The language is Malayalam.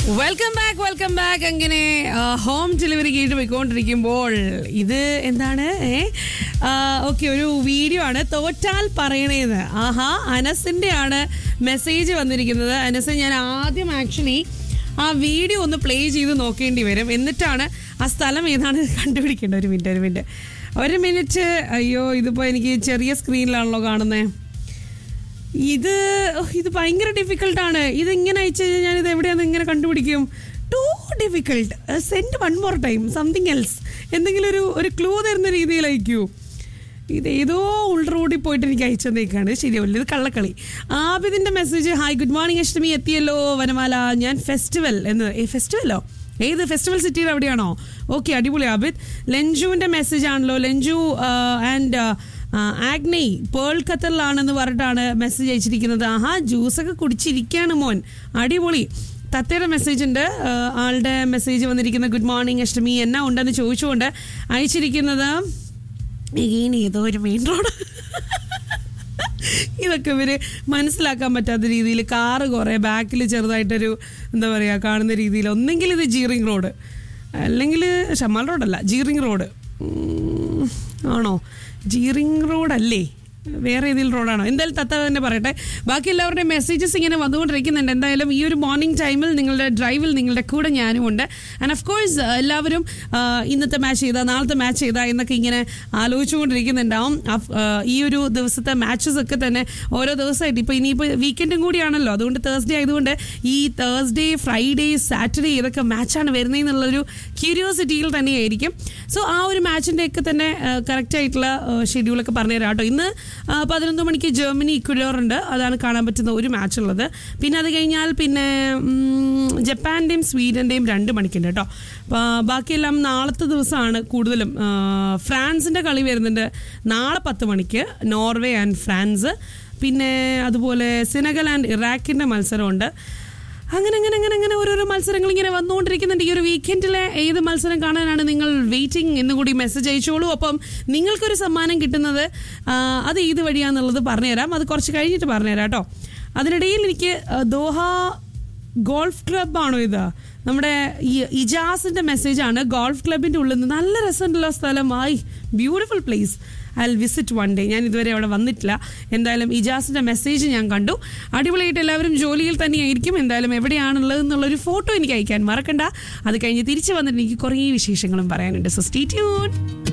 വെൽക്കം ബാക്ക് വെൽക്കം ബാക്ക് അങ്ങനെ ഹോം ഡെലിവറി കേട്ട് പോയിക്കൊണ്ടിരിക്കുമ്പോൾ ഇത് എന്താണ് ഏ ഓക്കെ ഒരു വീഡിയോ ആണ് തോറ്റാൽ പറയണേന്ന് ആഹാ അനസിന്റെ ആണ് മെസ്സേജ് വന്നിരിക്കുന്നത് അനസ് ഞാൻ ആദ്യം ആക്ച്വലി ആ വീഡിയോ ഒന്ന് പ്ലേ ചെയ്ത് നോക്കേണ്ടി വരും എന്നിട്ടാണ് ആ സ്ഥലം ഏതാണ് കണ്ടുപിടിക്കേണ്ടത് ഒരു മിനിറ്റ് ഒരു മിനിറ്റ് ഒരു മിനിറ്റ് അയ്യോ ഇതിപ്പോൾ എനിക്ക് ചെറിയ സ്ക്രീനിലാണല്ലോ കാണുന്നത് ഇത് ഓ, ഇത് ഭയങ്കര ഡിഫിക്കൽട്ടാണ് ഇത് ഇങ്ങനെ അയച്ചു കഴിഞ്ഞാൽ ഞാൻ ഇത് എവിടെയാന്ന് ഇങ്ങനെ കണ്ടുപിടിക്കും too difficult send one more time something else എന്തെങ്കിലും ഒരു ഒരു ക്ലൂ തരുന്ന രീതിയിൽ അയക്കൂ ഇത് ഏതോ ഉൾറോഡിൽ പോയിട്ട് എനിക്ക് അയച്ചതേക്കാണ് ശരിയാവില്ല ഇത് കള്ളക്കളി ആബിദിന്റെ message hi good morning Ashtami എത്തിയല്ലോ വനമാല ഞാൻ ഫെസ്റ്റിവൽ എന്ന് ഏ ഫെസ്റ്റിവലോ ഏത് ഫെസ്റ്റിവൽ സിറ്റിയിൽ എവിടെയാണോ ഓക്കെ അടിപൊളി ആബിദ് ലഞ്ചുവിന്റെ മെസ്സേജ് ആണല്ലോ ലഞ്ചു ആൻഡ് ആഗ്നൈ പേൾ ഖത്തറിലാണെന്ന് പറഞ്ഞിട്ടാണ് മെസ്സേജ് അയച്ചിരിക്കുന്നത് ആഹാ ജ്യൂസൊക്കെ കുടിച്ചിരിക്കുകയാണ് മോൻ അടിപൊളി തത്തയുടെ മെസ്സേജ് ഉണ്ട് ആ, ആളുടെ മെസ്സേജ് വന്നിരിക്കുന്ന ഗുഡ് മോർണിംഗ് അഷ്ടമി എന്നാ ഉണ്ടെന്ന് ചോദിച്ചുകൊണ്ട് അയച്ചിരിക്കുന്നത് ഇനി ഏതോ ഒരു മെയിൻ റോഡ് ഇതൊക്കെ ഇവര് മനസ്സിലാക്കാൻ പറ്റാത്ത രീതിയിൽ കാറ് കുറേ ബാക്കിൽ ചെറുതായിട്ടൊരു എന്താ പറയുക കാണുന്ന രീതിയിൽ ഒന്നെങ്കിൽ ഇത് ജീറിങ് റോഡ് അല്ലെങ്കിൽ ഷമാൽ റോഡല്ല ജീറിങ് റോഡ് ഉം, ആണോ ജീറിങ് റോഡല്ലേ വേറെ ഏതെങ്കിലും റോഡാണോ എന്തായാലും തത്ത തന്നെ പറയട്ടെ ബാക്കി എല്ലാവരുടെയും മെസ്സേജസ് ഇങ്ങനെ വന്നുകൊണ്ടിരിക്കുന്നുണ്ട് എന്തായാലും ഈ ഒരു മോർണിംഗ് ടൈമിൽ നിങ്ങളുടെ ഡ്രൈവിൽ നിങ്ങളുടെ കൂടെ ഞാനും ഉണ്ട് ആൻഡ് ഓഫ് കോഴ്സ് എല്ലാവരും ആ, ഇന്നത്തെ മാച്ച് ചെയ്താ നാളത്തെ മാച്ച് ചെയ്താ എന്നൊക്കെ ഇങ്ങനെ ആലോചിച്ചുകൊണ്ടിരിക്കുന്നുണ്ടാവും അഫ്- ആ, ഈ ഒരു ദിവസത്തെ മാച്ചസ് ഒക്കെ തന്നെ ഓരോ ദിവസമായിട്ട് ഇപ്പോൾ ഇനിയിപ്പോൾ വീക്കെൻഡും കൂടിയാണല്ലോ അതുകൊണ്ട് തേഴ്സ്ഡേ ആയതുകൊണ്ട് ഈ തേഴ്സ്ഡേ ഫ്രൈഡേ സാറ്റർഡേ ഇതൊക്കെ മാച്ചാണ് വരുന്നതെന്നുള്ളൊരു ക്യൂരിയോസിറ്റിയിൽ തന്നെയായിരിക്കും സോ ആ ഒരു മാച്ചിൻ്റെ ഒക്കെ തന്നെ കറക്റ്റ് ആയിട്ടുള്ള ഷെഡ്യൂളൊക്കെ പറഞ്ഞുതരാം കേട്ടോ ഇന്ന് ആ, പതിനൊന്ന് മണിക്ക് ജർമ്മനി ഇക്വഡോർ ഉണ്ട് അതാണ് കാണാൻ പറ്റുന്ന ഒരു മാച്ച് ഉള്ളത് പിന്നെ അത് കഴിഞ്ഞാൽ പിന്നെ ഉം, ജപ്പാന്റെയും സ്വീഡന്റെയും രണ്ട് മണിക്കുണ്ട് കേട്ടോ അപ്പോൾ ബാക്കിയെല്ലാം നാളത്തെ ദിവസമാണ് കൂടുതലും ആ, ഫ്രാൻസിന്റെ കളി വരുന്നുണ്ട് നാളെ പത്ത് മണിക്ക് നോർവേ ആൻഡ് ഫ്രാൻസ് പിന്നെ അതുപോലെ സെനഗൽ ആൻഡ് ഇറാഖിന്റെ മത്സരമുണ്ട് അങ്ങനെ അങ്ങനെ അങ്ങനെ അങ്ങനെ ഓരോരോ മത്സരങ്ങൾ ഇങ്ങനെ വന്നുകൊണ്ടിരിക്കുന്നുണ്ട് ഈ ഒരു വീക്കെൻഡിലെ ഏത് മത്സരം കാണാനാണ് നിങ്ങൾ വെയിറ്റിംഗ് എന്ന് കൂടി മെസ്സേജ് അയച്ചോളൂ അപ്പം നിങ്ങൾക്കൊരു സമ്മാനം കിട്ടുന്നത് ആ, അത് ഏത് വഴിയാന്നുള്ളത് പറഞ്ഞുതരാം അത് കുറച്ച് കഴിഞ്ഞിട്ട് പറഞ്ഞുതരാം കേട്ടോ അതിനിടയിൽ എനിക്ക് ആ, ദോഹ ഗോൾഫ് ക്ലബ്ബാണോ ഇത് നമ്മുടെ ഈ ഇജാസിന്റെ മെസ്സേജ് ആണ് ഗോൾഫ് ക്ലബിന്റെ ഉള്ളിൽ നിന്ന് നല്ല രസമുണ്ടല്ലോ സ്ഥലം ആയി beautiful place I visit one day ഞാൻ ഇതുവരെ അവിടെ വന്നിട്ടില്ല എന്തായാലും ഇജാസിന്റെ മെസ്സേജ് ഞാൻ കണ്ടു അടിപൊളിയായിട്ട് എല്ലാവരും ജോലിയിൽ തന്നെയായിരിക്കും എന്തായാലും എവിടെയാണുള്ളത് എന്നുള്ളൊരു ഫോട്ടോ എനിക്ക് അയക്കാൻ മറക്കണ്ട അത് കഴിഞ്ഞ് തിരിച്ചു വന്നിട്ട് എനിക്ക് കുറേ വിശേഷങ്ങളും പറയാനുണ്ട് സോ സ്റ്റേ ട്യൂൺ